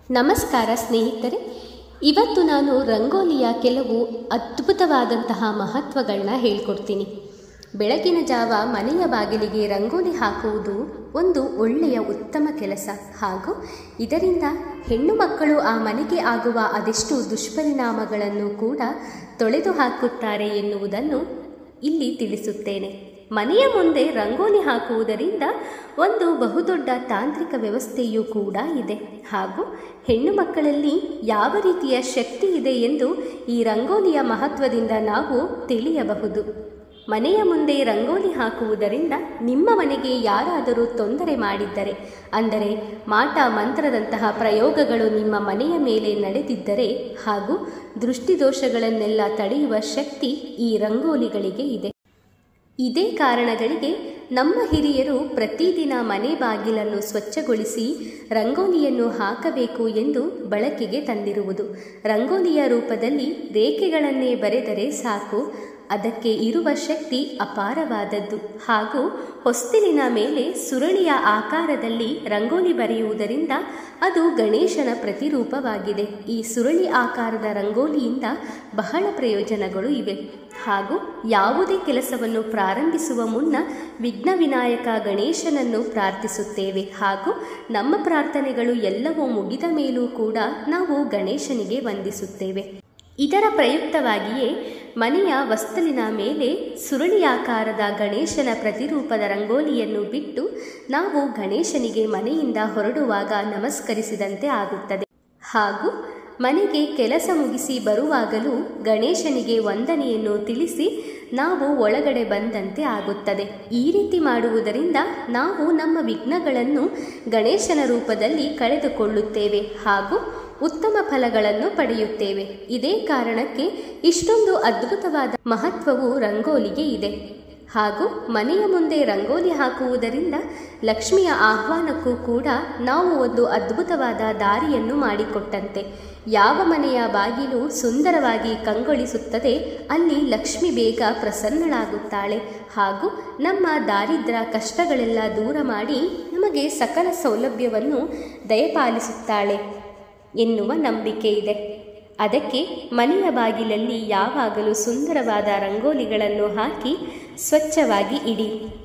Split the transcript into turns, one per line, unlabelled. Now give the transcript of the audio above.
ನಮಸ್ಕಾರ ಸ್ನೇಹಿತರೆ ಇವತ್ತು ನಾನು ರಂಗೋಲಿಯ ಕೆಲವು ಅದ್ಭುತವಾದಂತಹ ಮಹತ್ವಗಳನ್ನ ಹೇಳ್ಕೊಡ್ತೀನಿ ಬೆಳಗಿನ ಜಾವ ಮನೆಯ ಬಾಗಿಲಿಗೆ ರಂಗೋಲಿ ಹಾಕುವುದು ಒಂದು ಒಳ್ಳೆಯ ಉತ್ತಮ ಕೆಲಸ ಹಾಗೂ ಇದರಿಂದ ಹೆಣ್ಣು ಮಕ್ಕಳು ಆ ಮನೆಗೆ ಆಗುವ ಅದೆಷ್ಟು ದುಷ್ಪರಿಣಾಮಗಳನ್ನು ಕೂಡ ತೊಳೆದು ಹಾಕುತ್ತಾರೆ ಎನ್ನುವುದನ್ನು ಇಲ್ಲಿ ತಿಳಿಸುತ್ತೇನೆ ಮನೆಯ ಮುಂದೆ ರಂಗೋಲಿ ಹಾಕುವುದರಿಂದ ಒಂದು ಬಹುದೊಡ್ಡ ತಾಂತ್ರಿಕ ವ್ಯವಸ್ಥೆಯೂ ಕೂಡ ಇದೆ ಹಾಗೂ ಹೆಣ್ಣು ಮಕ್ಕಳಲ್ಲಿ ಯಾವ ರೀತಿಯ ಶಕ್ತಿ ಇದೆ ಎಂದು ಈ ರಂಗೋಲಿಯ ಮಹತ್ವದಿಂದ ನಾವು ತಿಳಿಯಬಹುದು ಮನೆಯ ಮುಂದೆ ರಂಗೋಲಿ ಹಾಕುವುದರಿಂದ ನಿಮ್ಮ ಮನೆಗೆ ಯಾರಾದರೂ ತೊಂದರೆ ಮಾಡಿದ್ದರೆ ಅಂದರೆ ಮಾಟ ಮಂತ್ರದಂತಹ ಪ್ರಯೋಗಗಳು ನಿಮ್ಮ ಮನೆಯ ಮೇಲೆ ನಡೆದಿದ್ದರೆ ಹಾಗೂ ದೃಷ್ಟಿದೋಷಗಳನ್ನೆಲ್ಲ ತಡೆಯುವ ಶಕ್ತಿ ಈ ರಂಗೋಲಿಗಳಿಗೆ ಇದೆ ಇದೇ ಕಾರಣಗಳಿಗೆ ನಮ್ಮ ಹಿರಿಯರು ಪ್ರತಿದಿನ ಮನೆ ಬಾಗಿಲನ್ನು ಸ್ವಚ್ಛಗೊಳಿಸಿ ರಂಗೋಲಿಯನ್ನು ಹಾಕಬೇಕು ಎಂದು ಬಳಕೆಗೆ ತಂದಿರುವುದು ರಂಗೋಲಿಯ ರೂಪದಲ್ಲಿ ರೇಖೆಗಳನ್ನೇ ಬರೆದರೆ ಸಾಕು ಅದಕ್ಕೆ ಇರುವ ಶಕ್ತಿ ಅಪಾರವಾದದ್ದು ಹಾಗೂ ಹೊಸ್ತಿಲಿನ ಮೇಲೆ ಸುರಳಿಯ ಆಕಾರದಲ್ಲಿ ರಂಗೋಲಿ ಬರೆಯುವುದರಿಂದ ಅದು ಗಣೇಶನ ಪ್ರತಿರೂಪವಾಗಿದೆ ಈ ಸುರಳಿ ಆಕಾರದ ರಂಗೋಲಿಯಿಂದ ಬಹಳ ಪ್ರಯೋಜನಗಳು ಇವೆ ಹಾಗೂ ಯಾವುದೇ ಕೆಲಸವನ್ನು ಪ್ರಾರಂಭಿಸುವ ಮುನ್ನ ವಿಘ್ನ ವಿನಾಯಕ ಗಣೇಶನನ್ನು ಪ್ರಾರ್ಥಿಸುತ್ತೇವೆ ಹಾಗೂ ನಮ್ಮ ಪ್ರಾರ್ಥನೆಗಳು ಎಲ್ಲವೂ ಮುಗಿದ ಮೇಲೂ ಕೂಡ ನಾವು ಗಣೇಶನಿಗೆ ವಂದಿಸುತ್ತೇವೆ ಇದರ ಪ್ರಯುಕ್ತವಾಗಿಯೇ ಮನೆಯ ವಸ್ತಲಿನ ಮೇಲೆ ಸುರುಳಿಯಾಕಾರದ ಗಣೇಶನ ಪ್ರತಿರೂಪದ ರಂಗೋಲಿಯನ್ನು ಬಿಟ್ಟು ನಾವು ಗಣೇಶನಿಗೆ ಮನೆಯಿಂದ ಹೊರಡುವಾಗ ನಮಸ್ಕರಿಸಿದಂತೆ ಆಗುತ್ತದೆ ಹಾಗೂ ಮನೆಗೆ ಕೆಲಸ ಮುಗಿಸಿ ಬರುವಾಗಲೂ ಗಣೇಶನಿಗೆ ವಂದನೆಯನ್ನು ತಿಳಿಸಿ ನಾವು ಒಳಗಡೆ ಬಂದಂತೆ ಆಗುತ್ತದೆ ಈ ರೀತಿ ಮಾಡುವುದರಿಂದ ನಾವು ನಮ್ಮ ವಿಘ್ನಗಳನ್ನು ಗಣೇಶನ ರೂಪದಲ್ಲಿ ಕಳೆದುಕೊಳ್ಳುತ್ತೇವೆ ಹಾಗೂ ಉತ್ತಮ ಫಲಗಳನ್ನು ಪಡೆಯುತ್ತೇವೆ ಇದೇ ಕಾರಣಕ್ಕೆ ಇಷ್ಟೊಂದು ಅದ್ಭುತವಾದ ಮಹತ್ವವು ರಂಗೋಲಿಗೆ ಇದೆ ಹಾಗೂ ಮನೆಯ ಮುಂದೆ ರಂಗೋಲಿ ಹಾಕುವುದರಿಂದ ಲಕ್ಷ್ಮಿಯ ಆಹ್ವಾನಕ್ಕೂ ಕೂಡ ನಾವು ಒಂದು ಅದ್ಭುತವಾದ ದಾರಿಯನ್ನು ಮಾಡಿಕೊಟ್ಟಂತೆ ಯಾವ ಮನೆಯ ಬಾಗಿಲು ಸುಂದರವಾಗಿ ಕಂಗೊಳಿಸುತ್ತದೆ ಅಲ್ಲಿ ಲಕ್ಷ್ಮಿ ಬೇಗ ಪ್ರಸನ್ನಳಾಗುತ್ತಾಳೆ ಹಾಗೂ ನಮ್ಮ ದಾರಿದ್ರ ಕಷ್ಟಗಳೆಲ್ಲ ದೂರ ಮಾಡಿ ನಮಗೆ ಸಕಲ ಸೌಲಭ್ಯವನ್ನು ದಯಪಾಲಿಸುತ್ತಾಳೆ ಎನ್ನುವ ನಂಬಿಕೆ ಇದೆ ಅದಕ್ಕೆ ಮನೆಯ ಬಾಗಿಲಲ್ಲಿ ಯಾವಾಗಲೂ ಸುಂದರವಾದ ರಂಗೋಲಿಗಳನ್ನು ಹಾಕಿ ಸ್ವಚ್ಛವಾಗಿ ಇಡಿ